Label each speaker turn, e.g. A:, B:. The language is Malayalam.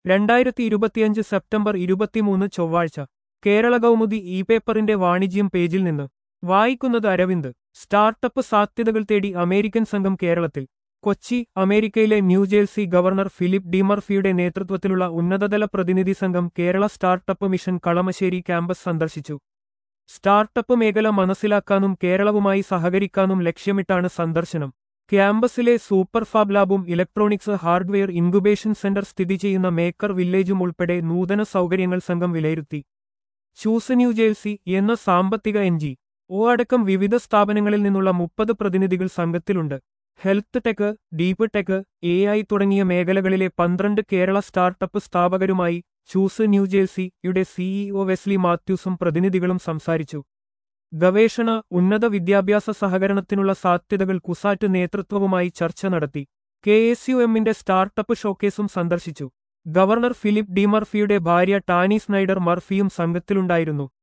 A: രണ്ടായിരത്തി ഇരുപത്തിയഞ്ച് സെപ്റ്റംബർ ഇരുപത്തിമൂന്ന് ചൊവ്വാഴ്ച കേരള കൗമുദി ഇ പേപ്പറിന്റെ വാണിജ്യം പേജിൽ നിന്ന് വായിക്കുന്നത് അരവിന്ദ് സ്റ്റാർട്ടപ്പ് സാധ്യതകൾ തേടി അമേരിക്കൻ സംഘം കേരളത്തിൽ കൊച്ചി അമേരിക്കയിലെ ന്യൂജേഴ്സി ഗവർണർ ഫിലിപ്പ് ഡിമർഫിയുടെ നേതൃത്വത്തിലുള്ള ഉന്നതതല പ്രതിനിധി സംഘം Kerala startup mission Kalamassery campus സന്ദർശിച്ചു സ്റ്റാർട്ടപ്പ് മേഖല മനസ്സിലാക്കാനും കേരളവുമായി സഹകരിക്കാനും ലക്ഷ്യമിട്ടാണ് സന്ദർശനം ക്യാമ്പസിലെ സൂപ്പർ ഫാബ് ലാബും ഇലക്ട്രോണിക്സ് ഹാർഡ്വെയർ ഇൻക്യുബേഷൻ സെന്റർ സ്ഥിതി ചെയ്യുന്ന മേക്കർ വില്ലേജും ഉൾപ്പെടെ നൂതന സൗകര്യങ്ങൾ സംഘം വിലയിരുത്തി ചൂസ് ന്യൂജേഴ്സി എന്ന സാമ്പത്തിക എൻ ജി ഒ അടക്കം വിവിധ സ്ഥാപനങ്ങളിൽ നിന്നുള്ള മുപ്പത് പ്രതിനിധികൾ സംഘത്തിലുണ്ട് health tech deep tech A I തുടങ്ങിയ മേഖലകളിലെ പന്ത്രണ്ട് കേരള സ്റ്റാർട്ടപ്പ് സ്ഥാപകരുമായി ചൂസ് ന്യൂജേഴ്സിയുടെ സിഇഒ വെസ്ലി മാത്യൂസും പ്രതിനിധികളും സംസാരിച്ചു ഗവേഷണ ഉന്നത വിദ്യാഭ്യാസ സഹകരണത്തിനുള്ള സാധ്യതകൾ കുസാറ്റ് നേതൃത്വവുമായി ചർച്ച നടത്തി കെ എസ് യു എമ്മിന്റെ സ്റ്റാർട്ടപ്പ് ഷോക്കേസും സന്ദർശിച്ചു ഗവർണർ ഫിലിപ്പ് ഡി മർഫിയുടെ ഭാര്യ ടാനി സ്നൈഡർ മർഫിയും സംഘത്തിലുണ്ടായിരുന്നു